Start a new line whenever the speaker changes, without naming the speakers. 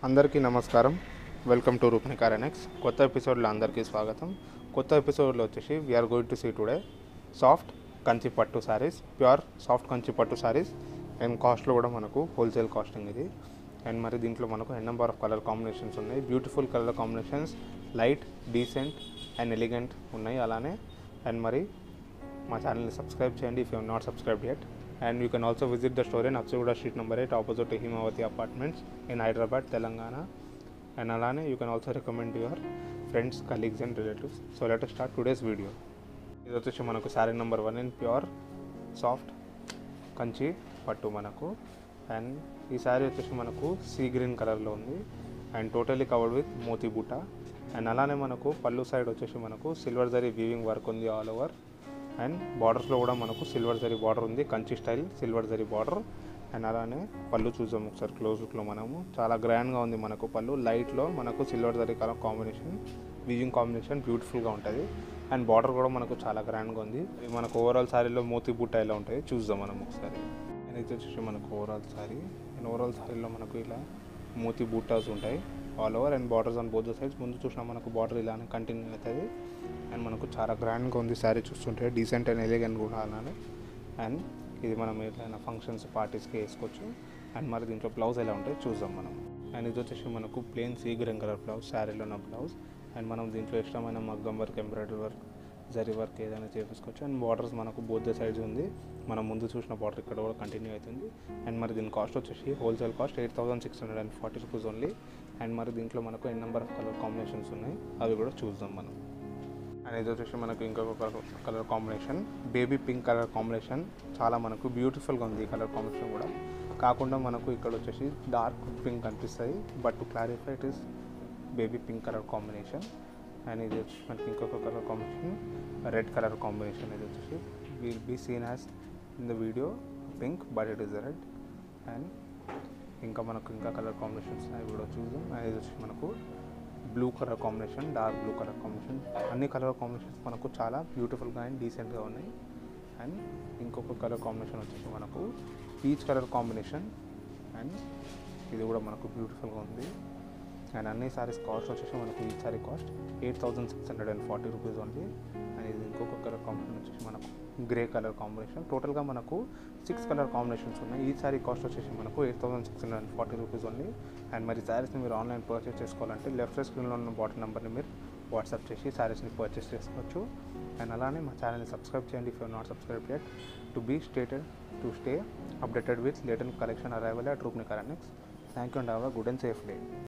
అందరికీ నమస్కారం welcome to రూపని కారెనెక్స్ కొత్త ఎపిసోడ్లో అందరికీ స్వాగతం కొత్త ఎపిసోడ్లో వచ్చేసి we're going to see today soft Kanchi pattu saris pure soft Kanchi pattu saris and కాస్ట్లో కూడా మనకు హోల్సేల్ కాస్టింగ్ ఇది అండ్ మరి దీంట్లో మనకు n number of colour combinations ఉన్నాయి beautiful colour combinations light decent and elegant ఉన్నాయి అలానే అండ్ మరి మా ఛానల్ని సబ్స్క్రైబ్ చేయండి if you not subscribe yet and you can also visit the store in Apsaguda street number eight opposite Himavathi apartments in Hyderabad Telangana and అలానే you can also recommend your friends colleagues and relatives so let start today's video ఇది వచ్చేసి మనకు sari number one in pure soft Kanchi pattu మనకు and ఈ శారీ వచ్చేసి మనకు see green కలర్లో ఉంది and totally covered with moti buta and అలానే మనకు పళ్ళు సైడ్ వచ్చేసి మనకు సిల్వర్ జరీ వీవింగ్ వర్క్ ఉంది ఆల్ ఓవర్ అండ్ బార్డర్స్లో కూడా మనకు సిల్వర్ జరీ బార్డర్ ఉంది Kanchi style silver zari border and అలానే పళ్ళు చూద్దాం ఒకసారి క్లోజ్ లుక్లో మనము చాలా గ్రాండ్గా ఉంది మనకు పళ్ళు లైట్లో మనకు silver zari colour combination weaving combination బ్యూటిఫుల్గా ఉంటుంది అండ్ బార్డర్ కూడా మనకు చాలా గ్రాండ్గా ఉంది ఇది మనకు ఓవరాల్ శారీలో మోతీ బుట్ట ఎలా ఉంటుంది చూద్దాం మనం ఒకసారి అండ్ ఇది వచ్చేసి మనకు ఓవరాల్ శారీ అండ్ ఓవరాల్ శారీలో మనకు ఇలా మోతీ బూటాస్ ఉంటాయి all over and borders on both sides ముందు చూసినా మనకు బార్డర్ ఇలానే కంటిన్యూ అవుతుంది అండ్ మనకు చాలా గ్రాండ్గా ఉంది శారీ చూస్తుంటే డీసెంట్ అండ్ ఎలిగెంట్ కూడా అలానే అండ్ ఇది మనం ఏదైనా ఫంక్షన్స్ పార్టీస్కి వేసుకోవచ్చు అండ్ మరి దీంట్లో బ్లౌజ్ ఎలా ఉంటాయి చూద్దాం మనం అండ్ ఇది వచ్చేసి మనకు plain sea green colour blouse శారీలో ఉన్న బ్లౌజ్ అండ్ మనం దీంట్లో ఇష్టమైన మగ్గం work embroidery work zari work ఏదైనా చేపించుకోవచ్చు అండ్ బార్డర్స్ మనకు బోత్ సైడ్స్ ఉంది మనం ముందు చూసిన బార్డర్ ఇక్కడ కూడా కంటిన్యూ అవుతుంది అండ్ మరి దీని కాస్ట్ వచ్చేసి wholesale cost eight thousand six hundred and forty rupees only and మరి దీంట్లో మనకు n number of colour combinations ఉన్నాయి అవి కూడా చూద్దాం మనం అండ్ ఇది వచ్చేసి మనకు ఇంకొక colour colour combination baby pink colour combination చాలా మనకు బ్యూటిఫుల్గా ఉంది ఈ కలర్ కాంబినేషన్ కూడా కాకుండా మనకు ఇక్కడ వచ్చేసి డార్క్ పింక్ కనిపిస్తాయి but to clarify it is baby pink colour combination and ఇది వచ్చి మనకి ఇంకొక colour combination red colour combination ఇది వచ్చేసి will be seen as in the video pink but it is red and ఇంకా మనకు ఇంకా కలర్ కాంబినేషన్స్ అవి కూడా చూద్దాం అండ్ ఇది వచ్చి మనకు blue colour combination dark blue colour combination అన్ని కలర్ కాంబినేషన్స్ మనకు చాలా బ్యూటిఫుల్గా అండ్ డీసెంట్గా ఉన్నాయి అండ్ ఇంకొక కలర్ కాంబినేషన్ వచ్చేసి మనకు పీచ్ కలర్ కాంబినేషన్ అండ్ ఇది కూడా మనకు బ్యూటిఫుల్గా ఉంది అండ్ అన్ని సారీస్ కాస్ట్ వచ్చేసి మనకు ఈ sari cost eight thousand six hundred and forty rupees ఉంది అండ్ ఇది ఇంకొక కలర్ కాంబినేషన్ వచ్చేసి మనకు గ్రే కలర్ కాంబినేషన్ టోటల్గా మనకు సిక్స్ కలర్ కాంబినేషన్స్ ఉన్నాయి ఈ సారీ కాస్ట్ వచ్చేసి మనకు eight thousand six hundred and forty rupees ఉంది అండ్ మరి శారీస్ని మీరు ఆన్లైన్ పర్చేస్ చేసుకోవాలంటే లెఫ్ట్ సైడ్ స్క్రీన్లో ఉన్న బాటిల్ నెంబర్ని మీరు వాట్సాప్ చేసి శారీస్ని పర్చేస్ చేసుకోవచ్చు అండ్ అలానే మా ఛానల్ని సబ్స్క్రైబ్ చేయండి if you not subscribe yet to be stated to stay updated with latest collection arrival at Roopnikar next thank you and have a good and safe day